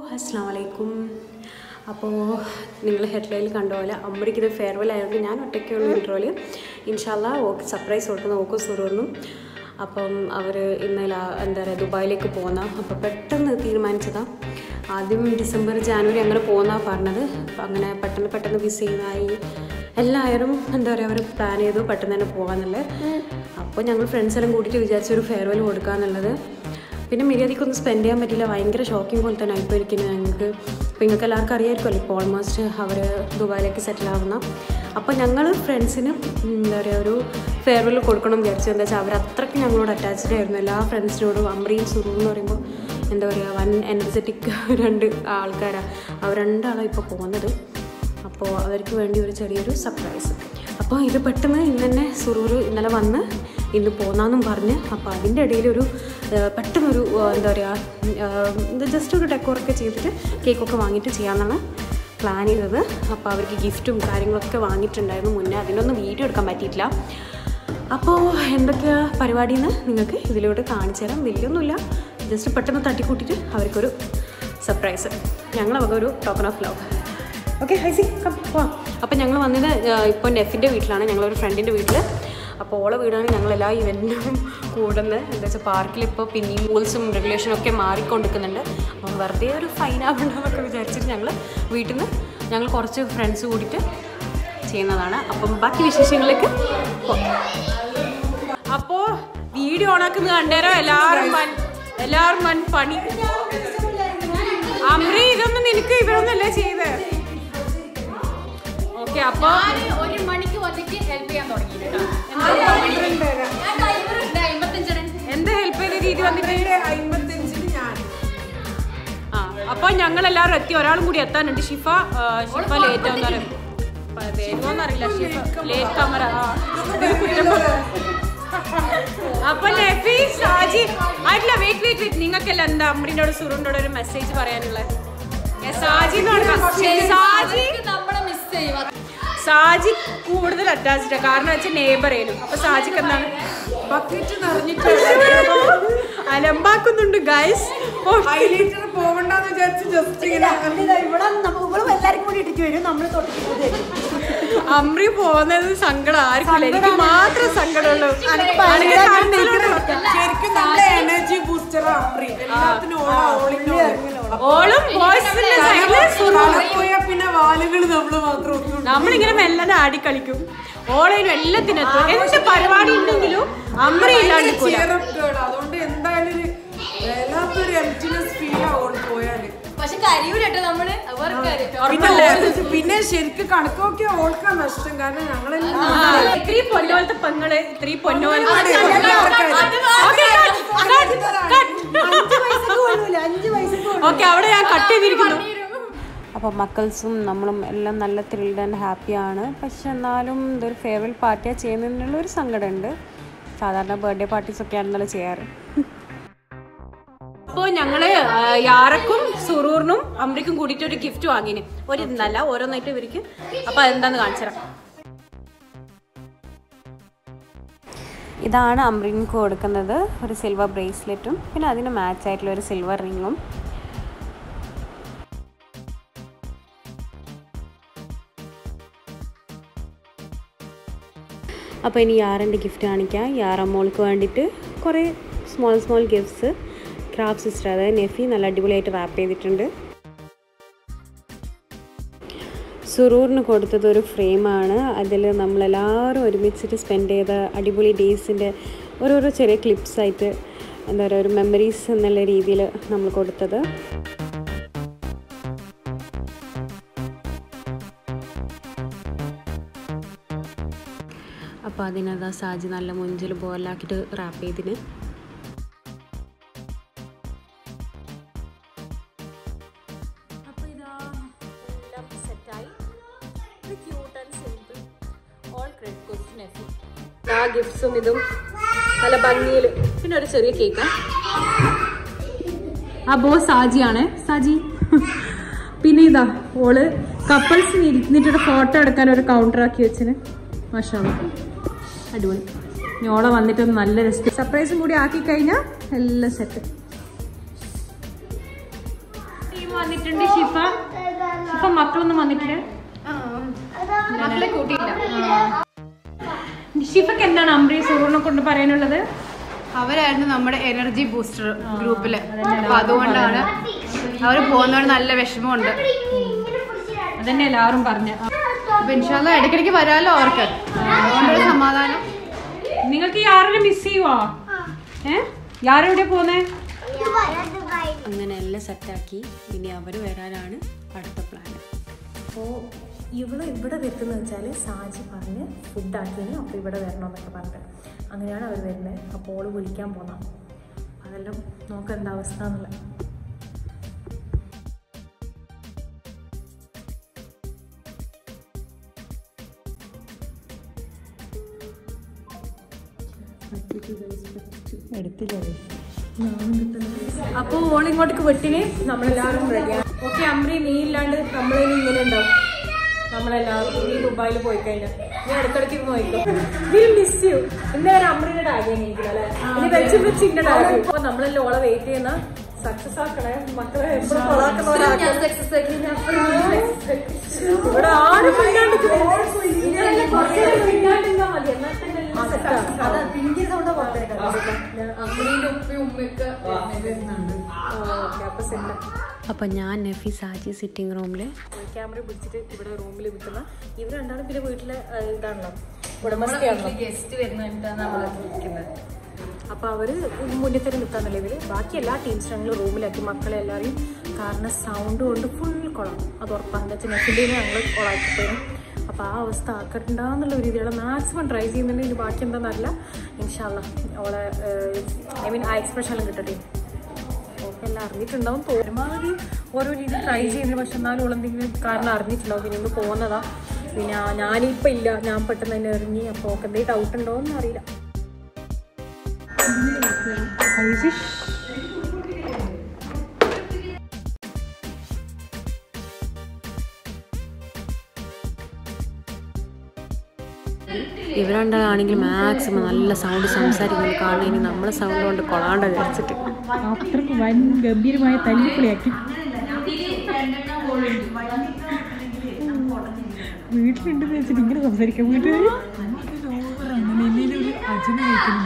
അസ്സാം വലൈക്കും അപ്പോൾ നിങ്ങൾ ഹെഡ്ലൈനിൽ കണ്ട പോലെ അമ്മയ്ക്കിത് ഫെയർവെൽ ആയതുകൊണ്ട് ഞാൻ ഒറ്റയ്ക്കുള്ള ഇൻട്രോയിൽ ഇൻഷാല്ല ഓക്കെ സർപ്രൈസ് കൊടുത്ത് നോക്കും സുറൂറിനും അപ്പം അവർ ഇന്നലെ എന്താ പറയുക ദുബായിലേക്ക് പോകുന്ന അപ്പോൾ പെട്ടെന്ന് തീരുമാനിച്ചതാണ് ആദ്യം ഡിസംബർ ജാനുവരി അങ്ങനെ പോകുന്നതാണ് പറഞ്ഞത് അപ്പം അങ്ങനെ പെട്ടെന്ന് പെട്ടെന്ന് ബിസി ചെയ്യുന്നതായി എല്ലാവരും എന്താ പറയുക അവർ പ്ലാൻ ചെയ്തു പെട്ടെന്ന് തന്നെ പോകാന്നുള്ളത് അപ്പോൾ ഞങ്ങൾ ഫ്രണ്ട്സ് എല്ലാം കൂട്ടിയിട്ട് വിചാരിച്ചു ഒരു ഫെയർവെൽ കൊടുക്കാന്നുള്ളത് പിന്നെ മര്യാദയ്ക്കൊന്നും സ്പെൻഡ് ചെയ്യാൻ പറ്റില്ല ഭയങ്കര ഷോക്കിംഗ് പോലെ തന്നെ ആയിപ്പോൾ ഇരിക്കുന്നത് ഞങ്ങൾക്ക് ഇപ്പോൾ നിങ്ങൾക്ക് എല്ലാവർക്കും അറിയാമായിരിക്കുമല്ലോ ഇപ്പോൾ ഓൾമോസ്റ്റ് അവർ ദുബായിലേക്ക് സെറ്റിൽ ആവുന്ന അപ്പോൾ ഞങ്ങൾ ഫ്രണ്ട്സിന് എന്താ പറയുക ഒരു ഫെയർവെൽ കൊടുക്കണം വിചാരിച്ചു എന്താ വെച്ചാൽ അവർ അത്രയ്ക്ക് ഞങ്ങളോട് അറ്റാച്ച്ഡ് ആയിരുന്നു എല്ലാ ഫ്രണ്ട്സിനോടും അമ്രിയും സുറു എന്ന് പറയുമ്പോൾ എന്താ പറയുക വൺ എനർജറ്റിക് രണ്ട് ആൾക്കാരാണ് അവർ രണ്ടാളാണ് ഇപ്പോൾ പോകുന്നത് അപ്പോൾ അവർക്ക് വേണ്ടി ഒരു ചെറിയൊരു സർപ്രൈസ് അപ്പോൾ ഇത് പെട്ടെന്ന് ഇന്ന് തന്നെ സുറൂർ ഇന്നലെ വന്ന് ഇന്ന് പോന്നാന്നും പറഞ്ഞ് അപ്പോൾ അതിൻ്റെ ഇടയിൽ ഒരു ആ, പെട്ടെന്നൊരു ആ, എന്താ പറയുക ജസ്റ്റ് ഒരു ഡെക്കോറൊക്കെ ചെയ്തിട്ട് കേക്കൊക്കെ വാങ്ങിയിട്ട് ചെയ്യാമെന്നാണ് പ്ലാൻ ചെയ്തത് അപ്പോൾ അവർക്ക് ഗിഫ്റ്റും കാര്യങ്ങളൊക്കെ വാങ്ങിയിട്ടുണ്ടായിരുന്നു മുന്നേ അതിനൊന്നും വീഡിയോ എടുക്കാൻ പറ്റിയിട്ടില്ല അപ്പോൾ എന്തൊക്കെയാ പരിപാടിയെന്ന് നിങ്ങൾക്ക് ഇതിലൂടെ കാണിച്ചു തരാം വലിയൊന്നുമില്ല ജസ്റ്റ് പെട്ടെന്ന് തട്ടിക്കൂട്ടിയിട്ട് അവർക്കൊരു സർപ്രൈസ് ഞങ്ങളെ വക ഒരു ടോക്കൺ ഓഫ് ലവ് ഓക്കെ ഹൈസി കം പോവാം അപ്പം ഞങ്ങൾ വന്നത് ഇപ്പോൾ നെഫിൻ്റെ വീട്ടിലാണ് ഞങ്ങളൊരു ഫ്രണ്ടിൻ്റെ വീട്ടിൽ അപ്പോൾ ഓളെ വീടാണ് ഞങ്ങൾ എല്ലാ ഇവൻറ്റിനും കൂടുന്നത് എന്താ വെച്ചാൽ പാർക്കിൽ ഇപ്പോൾ പിന്നെയും റൂൾസും റെഗുലേഷനും ഒക്കെ മാറിക്കൊണ്ടിരിക്കുന്നുണ്ട് അപ്പം വെറുതെ ഒരു ഫൈൻ ആവണ്ടെന്നൊക്കെ വിചാരിച്ചിട്ട് ഞങ്ങൾ വീട്ടിൽ നിന്ന് ഞങ്ങൾ കുറച്ച് ഫ്രണ്ട്സ് കൂടിയിട്ട് ചെയ്യുന്നതാണ് അപ്പം ബാക്കി വിശേഷങ്ങളിലേക്ക് പോകാം അപ്പോ വീഡിയോ ഓണാക്കുന്നത് കണ്ടേരോ എല്ലാവരും മൻ എല്ലാവരും മൻ പണി അമ്രി ഇതൊന്നും നിനക്ക് ഇവരൊന്നല്ലേ ചെയ്ത് ഓക്കെ അപ്പൊ ഒരു മണിക്ക് ഒറ്റയ്ക്ക് ഹെൽപ്പ് ചെയ്യാൻ തുടങ്ങി കേട്ടോ. എന്താ ഞാൻ driver ഉണ്ട്, അമ്പത്തഞ്ചെണ്ണം. എന്ത് ഹെൽപ്പ് ചെയ്ത രീതി വന്നിട്ട് അമ്പത്തഞ്ചിന് ഞാൻ ആ അപ്പൊ ഞങ്ങൾ എല്ലാവരും എത്തി ഒരാളും കൂടി എത്താനുണ്ട് ഷിഫ ആ, ഷിഫ ലേറ്റ് ആവുന്നറിയാം വരുമോന്നറിയില്ല ഷിഫ ലേറ്റ് ക്യാമറ അപ്പൊ ലെഫി ഷാജി ആയിട്ടില്ല വെയിറ്റ് വെയിറ്റ് വെയിറ്റ് നിങ്ങൾക്കെല്ലാം എന്താ അമ്രിനോട് സുറുണ്ടോട് ഒരു മെസ്സേജ് പറയാനുള്ളത് ഏ, സാജി എന്ന് പറഞ്ഞാ- സാജി അവർക്ക് നമ്മളെ മിസ് ചെയ്യും സാജി കൂടുതൽ അറ്റാച്ച്ഡ് കാരണം വെച്ചാൽ നെയ്ബർ ആയിരുന്നു അപ്പൊ സാജിക്ക് എന്താണ് ബക്കറ്റ് നിറഞ്ഞിട്ട് അലമ്പാക്കുന്നുണ്ട് ഗൈസ് ഹൈലൈറ്റർ പോകണ്ടെന്ന് വിചാരിച്ച് ജസ്റ്റ് ഇങ്ങനെ ഇവിടെ നമ്മളും എല്ലാരും കൂടി ഇട്ടിട്ട് വരും നമ്മൾ തൊട്ടിട്ട് അമ്രി പോകുന്നത് സങ്കടം ആർക്കില്ല എനിക്ക് മാത്രം സങ്കടമുള്ളൂ അനക്ക് കണ്ണിലൂടെ ശരിക്കും നമ്മുടെ എനർജി ബൂസ്റ്റർ അമ്രി എല്ലാത്തിനും ഓള ഓളിന്റെ ഓളും ബോയ്സിന്റെ സൈഡില് പോയാ പിന്നെ വാലുകൾ നമ്മള് മാത്രം ഒന്നും നമ്മളിങ്ങനെ മെല്ലനെ ആടിക്കളിക്കും ഓളയിലും എല്ലാത്തിനും എത്തും എന്ത് പരിപാടി ഉണ്ടെങ്കിലും അമ്രി ഇല്ലാണ്ട് നിൽക്കൂല. ചേർട്ടുകൾ അതുകൊണ്ട് എന്തായാലും ഒരു വല്ലാത്തൊരു എംറ്റിനെസ് ഫീൽ ആവും പോയാല് പക്ഷെ കരിയൂല കേട്ടോ നമ്മള് അവർക്ക് പിന്നെ പിന്നെ ശരിക്കും കണക്ക് നോക്കിയാൽ ഓൾക്കാ നഷ്ടം കാരണം ഞങ്ങളെല്ലാം ആ, ഇത്രയും പൊന്നോലത്തെ പെങ്ങള് ഇത്രയും പൊന്നോലത്തെ അഞ്ച് പൈസക്ക് കൊള്ളൂല അഞ്ച് പൈസക്ക് ഓക്കെ അവിടെ ഞാൻ കട്ട് ചെയ്തിരിക്കുന്നു അപ്പോൾ മക്കൾസും നമ്മളും എല്ലാം നല്ല ത്രിൽഡ് ആൻഡ് ഹാപ്പിയാണ് പക്ഷെ എന്നാലും ഇതൊരു ഫേവറൽ പാർട്ടിയാണ് ചെയ്യുന്നതിനുള്ള ഒരു സങ്കടമുണ്ട് സാധാരണ ബർത്ത്ഡേ പാർട്ടീസ് ഒക്കെ ആണെന്നല്ലോ ചെയ്യാറ് അപ്പോൾ ഞങ്ങള് ആ, യാറക്കും സുറൂറിനും അമ്രിക്കും കൂടിയിട്ട് ഒരു ഗിഫ്റ്റ് വാങ്ങിന് ഒരു ഇന്നല്ല ഓരോന്നായിട്ട് ഇവർക്ക് അപ്പോൾ അതെന്താന്ന് കാണിച്ചു തരാം ഇതാണ് അമ്രിൻക്ക് കൊടുക്കുന്നത് ഒരു സിൽവർ ബ്രേസ്ലെറ്റും പിന്നെ അതിന് മാച്ച് ആയിട്ടുള്ള ഒരു സിൽവർ റിങ്ങും അപ്പോൾ ഇനി യാറിൻ്റെ ഗിഫ്റ്റ് കാണിക്കാം യാറ മോൾക്ക് വേണ്ടിയിട്ട് കുറേ small small gifts craft sister അതായത് നെഫി നല്ല അടിപൊളിയായിട്ട് റാപ്പ് ചെയ്തിട്ടുണ്ട് സുറൂറിന് കൊടുത്തത് ഒരു ഫ്രെയിമാണ് അതിൽ നമ്മളെല്ലാവരും ഒരുമിച്ചിട്ട് സ്പെൻഡ് ചെയ്ത അടിപൊളി ഡേയ്സിൻ്റെ ഓരോരോ ചെറിയ ക്ലിപ്സ് ആയിട്ട് എന്താ പറയുക ഒരു മെമ്മറീസ് എന്നുള്ള രീതിയിൽ നമ്മൾ കൊടുത്തത് അപ്പോൾ അതിനതാ സാജി നല്ല മുഞ്ചിൽ ബോലാക്കിയിട്ട് റാപ്പ് ചെയ്തിന് ആ ഗിഫ്റ്റ്സും ഇതും നല്ല ഭംഗിയിൽ പിന്നെ ഒരു ചെറിയ കേക്ക് ആ ബോ സാജിയാണ് സാജി പിന്നെ ഇതാ ഓള് കപ്പിൾസിന് ഇരുന്നിട്ട് ഫോട്ടോ എടുക്കാൻ ഒരു കൗണ്ടർ ആക്കി വെച്ചിന് മാഷാ അടിപൊളി ഇനി ഓളെ വന്നിട്ട് ഒന്ന് നല്ല രസം സർപ്രൈസും കൂടി ആക്കി കഴിഞ്ഞാൽ എല്ലാം സെറ്റ് വന്നിട്ടുണ്ട് ഷിഫ ഷിഫ മക്കളൊന്നും വന്നിട്ടില്ല മക്കളെ കൂട്ടിയില്ല ഷിഫക്ക് എന്താണ് അമ്രി സുഹൃനെ കൊണ്ട് പറയാനുള്ളത് അവരായിരുന്നു നമ്മുടെ എനർജി ബൂസ്റ്റർ ഗ്രൂപ്പില് അപ്പൊ അതുകൊണ്ടാണ് അവർ പോകുന്നതുകൊണ്ട് നല്ല വിഷമമുണ്ട് അതന്നെ എല്ലാവരും പറഞ്ഞ അപ്പൊ ഇൻഷാല്ല ഇടയ്ക്കിടയ്ക്ക് വരാലോ അവർക്ക് അതുകൊണ്ടൊരു സമാധാനം നിങ്ങൾക്ക് യാറിനെ മിസ് ചെയ്യുവോ ഏ യാരെവിടെ പോന്നേ അങ്ങനെ എല്ലാം സെറ്റാക്കി ഇനി അവർ വരാനാണ് അടുത്ത പ്ലാൻ അപ്പോൾ ഇവള് ഇവിടെ വരുത്തുന്ന വെച്ചാൽ സാജി പറഞ്ഞ് ഫുഡാക്കിയതിന് അപ്പോൾ ഇവിടെ വരണമെന്നൊക്കെ പറഞ്ഞിട്ട് അങ്ങനെയാണ് അവർ വരുന്നത് അപ്പോൾ ഓള് വിളിക്കാൻ പോന്നാം അതെല്ലാം നോക്കാം എന്താ അവസ്ഥ എന്നുള്ളത് അപ്പോൾ ഓൾ ഇങ്ങോട്ടേക്ക് വെട്ടിന് നമ്മളെല്ലാവരും റെഡിയാണ് ഓക്കെ അമ്രി നീ ഇല്ലാണ്ട് നമ്മളിനി ഇങ്ങനെ ഉണ്ടാവും നമ്മളെല്ലാവരും നീ ദുബായിൽ പോയി കഴിഞ്ഞാൽ നീ ഇടയ്ക്കിടയ്ക്ക് ഇരുന്ന് നോക്കും വിൽ മിസ് യു ഇന്ന് വരെ അമ്രിയുടെ ടാഗ് എനിക്കില്ല അല്ലേ ഇനി വെച്ച് വെച്ച് ഇന്ന ടാഗ് അപ്പോൾ നമ്മളെല്ലാം ഓളെ വെയിറ്റ് ചെയ്യുന്ന സക്സസ് ആക്കണേ മക്കളെ എപ്പോഴും കൊളാക്കുന്നവരാക്കണം ഇവിടെ ആരും മിണ്ടാണ്ട് ഇങ്ങനെയല്ലേ കുറച്ച് നേരം മിണ്ടാണ്ടിരുന്നാ മതി എന്നാൽ തന്നെ എല്ലാം set ആവും. അമ്മയുടെ ഉപ്പയും ഉമ്മയൊക്കെ ഓക്കെ അപ്പോൾ സെറ്റ് അപ്പം ഞാൻ നഫി സാജി സിറ്റിംഗ് റൂമിൽ ക്യാമറ പിടിച്ചിട്ട് ഇവിടെ റൂമിൽ നിൽക്കുന്ന ഇവർ രണ്ടാളും പിന്നെ വീട്ടിലെ ആ, ഇതാണല്ലോ ഉടമസ്ഥയാണല്ലോ ഗസ്റ്റ് വരുന്നിട്ടാണ് നമ്മൾ വിളിക്കുന്നത് അപ്പൊ അവര് മുന്നിൽ തന്നെ നിൽക്കാന്നല്ലേ ഇവര് ബാക്കി എല്ലാ ടീംസ് ഞങ്ങൾ റൂമിലാക്കി മക്കളെ എല്ലാവരെയും കാരണം സൗണ്ട് കൊണ്ട് ഫുൾ കുളം അത് ഉറപ്പാണ് എന്താ വെച്ചാൽ നെഫിൻ്റെ ഞങ്ങൾ കുളാക്കിപ്പോയി അപ്പോൾ ആ അവസ്ഥ ആക്കണ്ടെന്നുള്ള ഒരു രീതിയിലുള്ള മാക്സിമം ട്രൈ ചെയ്യുന്നുണ്ടെങ്കിൽ ബാക്കി എന്താണെന്നറിയില്ല ഇൻഷാല്ല അവളെ ഐ മീൻ ആ എക്സ്പ്രഷൻ എല്ലാം കിട്ടട്ടെ ഓക്കെ എല്ലാം അറിഞ്ഞിട്ടുണ്ടാവും തോ- ഒരുമാതിരി ഓരോ രീതി ട്രൈ ചെയ്യുന്നത് പക്ഷെ എന്നാലും അവൾ എന്തെങ്കിലും കാരണം അറിഞ്ഞിട്ടുണ്ടാവും പിന്നെ ഇന്ന് പോകുന്നതാ പിന്നെ ഞാനിപ്പോൾ ഇല്ല ഞാൻ പെട്ടെന്ന് തന്നെ എറിഞ്ഞ് അപ്പോൾ ഓക്കെ എന്തെങ്കിലും ഡൗട്ട് ഉണ്ടോ എന്ന് അറിയില്ല ഇവരുണ്ടാണെങ്കിൽ മാക്സിമം നല്ല സൗണ്ട് സംസാരിക്കുന്നത് കാണുന്ന ഇനി നമ്മളെ സൗണ്ട് കൊണ്ട് കൊളാണ്ട വിചാരിച്ചിട്ട് അത്രക്ക് വൻ ഗംഭീരമായ തല്ലിപ്പൊളിയാക്കി വീട്ടിലുണ്ടെന്ന് വെച്ചിട്ട് ഇങ്ങനെ സംസാരിക്കാം വീട്ടുകാർ ഒരു അജന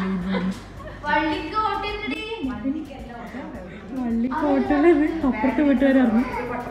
വള്ളിക്കോട്ടത് അപ്പുറത്തെ വീട്ടുകാരറിഞ്ഞു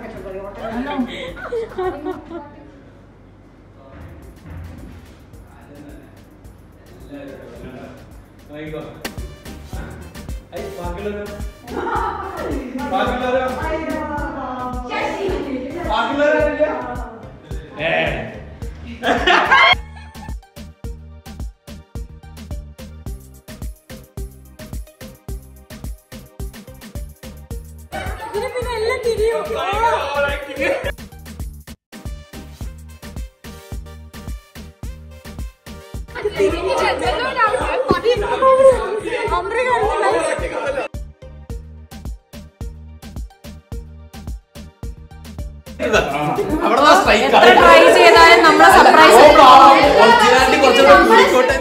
അവിടെ സ്ട്രൈക്ക് ട്രൈ ചെയ്താലും നമ്മളെ സർപ്രൈസ് കുറച്ചുകൂടെ കൂടിക്കോട്ടെ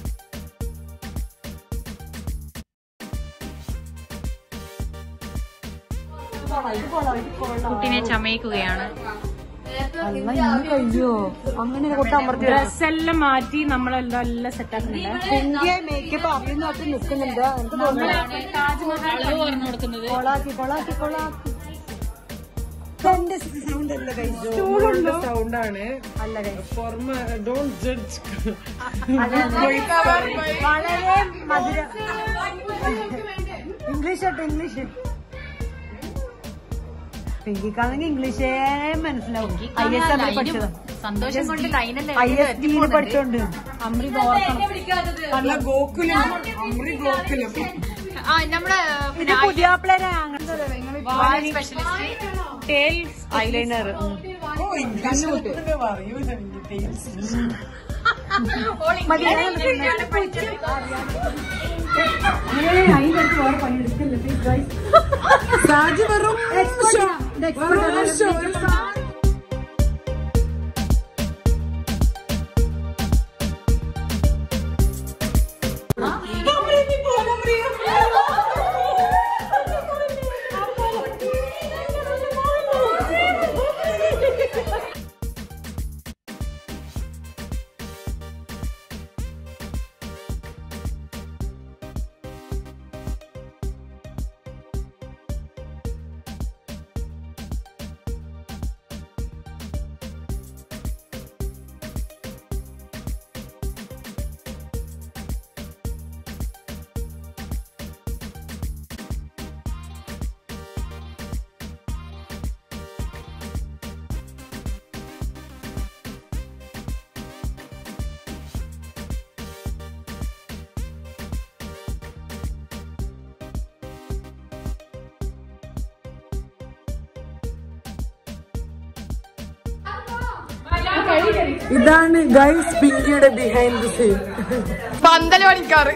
കുട്ടിനെ ചമയിക്കുകയാണ് ഡ്രസ് എല്ലാം മാറ്റി നമ്മളെല്ലാം എല്ലാം സെറ്റ് ആക്കുന്നുണ്ട് മേക്കപ്പ് അഭിന്ന് തൊട്ട് നിൽക്കുന്നുണ്ട് എനിക്ക് തോന്നുന്നു കൊളാക്കി കൊളാക്കി കൊളാക്കി സൗണ്ടാണ് ഫോർമ ഡോണ്ട് ജഡ്ജ് വളരെ മധുര ഇംഗ്ലീഷ് കേട്ടോ ഇംഗ്ലീഷ് പിങ്കിക്കാണെങ്കിൽ ഇംഗ്ലീഷേ മനസ്സിലാവും ഐ എസ് എൽ പഠിച്ചത് സന്തോഷം കൊണ്ട് കൈനല്ലേ ഐ എസ് ഡിയിൽ പഠിച്ചോണ്ട് അമ്രി ഓർക്കണം അല്ല ഗോകുലം അമ്രി ഗോകുലം ആ നമ്മുടെ ഇത് പുതിയ പ്ലേനെ സ്പെഷ്യലിസ്റ്റ് ഐലൈനർ ഓ ഇംഗ്ലീഷ് തന്നെ പറയൂ ഡീറ്റെയിൽസ് സാജി വെറും വെറും show. ഇതാണ് ഗൈസ് പിങ്കിയുടെ ബിഹൈൻഡ് ദി സീൻ പന്തല് പണിക്കാറ്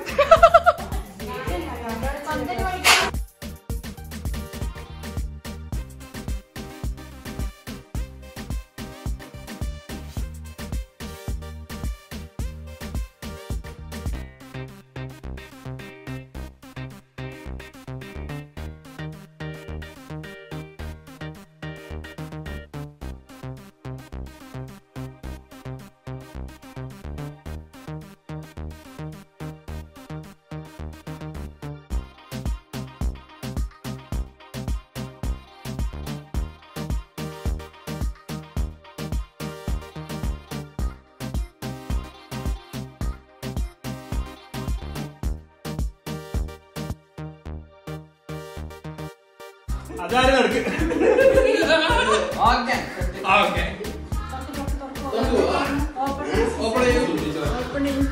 അതാരും നടക്ക് ആ, ഓക്കേ. ഓപ്പൺ ചെയ്യൂ.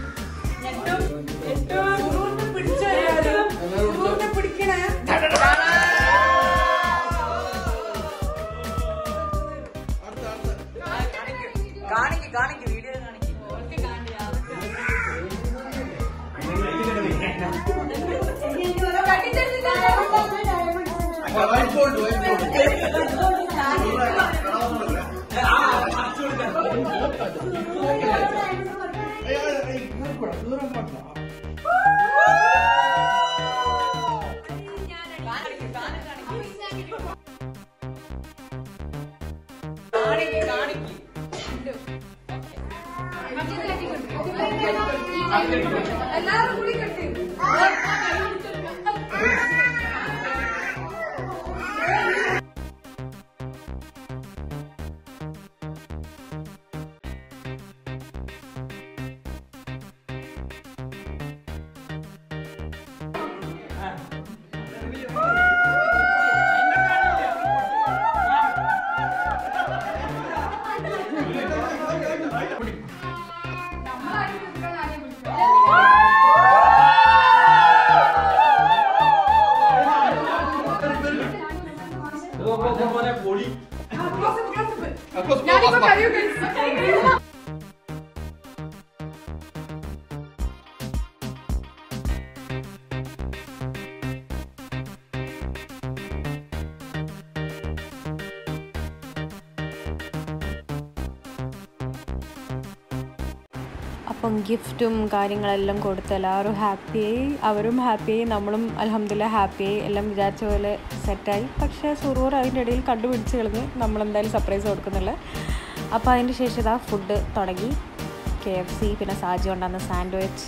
അപ്പം ഗിഫ്റ്റും കാര്യങ്ങളെല്ലാം കൊടുത്ത് എല്ലാവരും ഹാപ്പിയായി അവരും ഹാപ്പിയായി നമ്മളും അലഹമ്മദില്ല ഹാപ്പിയായി എല്ലാം വിചാരിച്ച പോലെ സെറ്റായി പക്ഷേ സുറൂർ അതിൻ്റെ ഇടയിൽ കണ്ടുപിടിച്ച് കളഞ്ഞ് നമ്മളെന്തായാലും സർപ്രൈസ് കൊടുക്കുന്നില്ല അപ്പോൾ അതിൻ്റെ ശേഷം ഇതാ ഫുഡ് തുടങ്ങി കെ എഫ് സി പിന്നെ സാജി കൊണ്ടുവന്ന സാൻഡ്വിച്ച്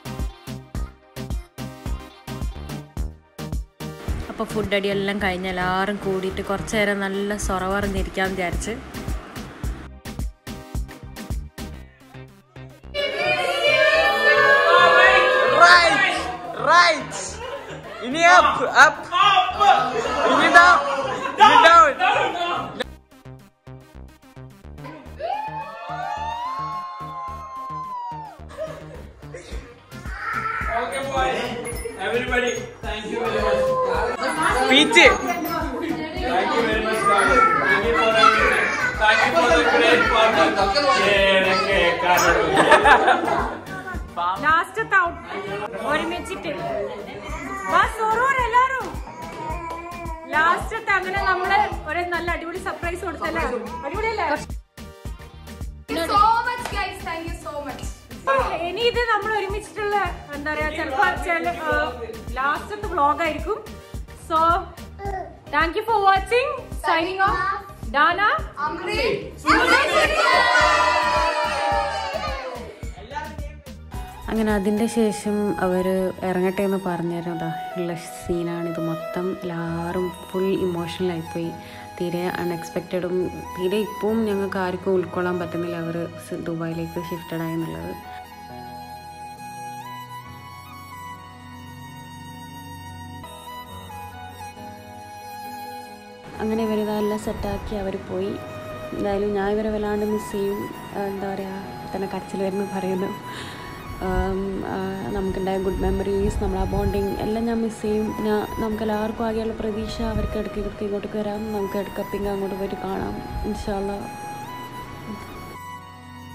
അപ്പോൾ ഫുഡ് അടിയെല്ലാം കഴിഞ്ഞ് എല്ലാവരും കൂടിയിട്ട് കുറച്ച് നേരം നല്ല സൊറവറിഞ്ഞിരിക്കാൻ വിചാരിച്ച് ഇനി അപ്പ് അപ്പ് ഇനി ഡൗൺ ഇനി down Okay, boys. Everybody, thank you very much. പീച്ച് Thank you very much, guys. Thank you for everything. Thank you for the great partner. Yeah, okay, got it. ലാസ്റ്റത്തെ ഒരുമിച്ചിട്ട് എല്ലാരും ലാസ്റ്റത്തെ അങ്ങനെ നമ്മള് ഒരു നല്ല അടിപൊളി സർപ്രൈസ് കൊടുത്തല്ലേ അടിപൊളിയല്ലേ so much, guys. Thank you so much. ഇനി ഇത് നമ്മൾ ഒരുമിച്ചിട്ടുള്ള എന്താ പറയാ ചിലപ്പോ ചില ലാസ്റ്റത്തെ വ്ളോഗ് ആയിരിക്കും so thank you for watching signing off Dana Amrit. അങ്ങനെ അതിൻ്റെ ശേഷം അവർ ഇറങ്ങട്ടെ എന്ന് പറഞ്ഞിരുന്നതാ ഉള്ള സീനാണ് ഇത് മൊത്തം എല്ലാവരും ഫുൾ ഇമോഷണലായിപ്പോയി തീരെ അൺഎക്സ്പെക്റ്റഡും തീരെ ഇപ്പവും ഞങ്ങൾക്ക് ആർക്കും ഉൾക്കൊള്ളാൻ പറ്റുന്നില്ല അവർ ദുബായിലേക്ക് ഷിഫ്റ്റഡ് ആയെന്നുള്ളത് അങ്ങനെ ഇവരിതെല്ലാം സെറ്റാക്കി അവർ പോയി എന്തായാലും ഞാൻ ഇവരെ വല്ലാണ്ട് മിസ് ചെയ്യും ആ, എന്താ പറയുക തന്നെ കരച്ചിൽ വരുന്നു പറയുന്നു ആം, ആ, നമുക്കുണ്ടായ ഗുഡ് മെമ്മറീസ് നമ്മളെ ബോണ്ടിങ് എല്ലാം ഞാൻ മിസ് ചെയ്യും ഞാൻ നമുക്ക് എല്ലാവർക്കും ആകെയുള്ള പ്രതീക്ഷ അവർക്ക് ഇടയ്ക്ക് ഇടയ്ക്ക് ഇങ്ങോട്ടേക്ക് വരാം നമുക്ക് ഇടയ്ക്കപ്പിങ്ങ് അങ്ങോട്ട് പോയിട്ട് കാണാം ഇൻഷാല്ല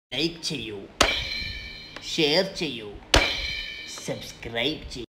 ലൈക്ക് ചെയ്യൂ ഷെയർ ചെയ്യൂ സബ്സ്ക്രൈബ് ചെയ്യൂ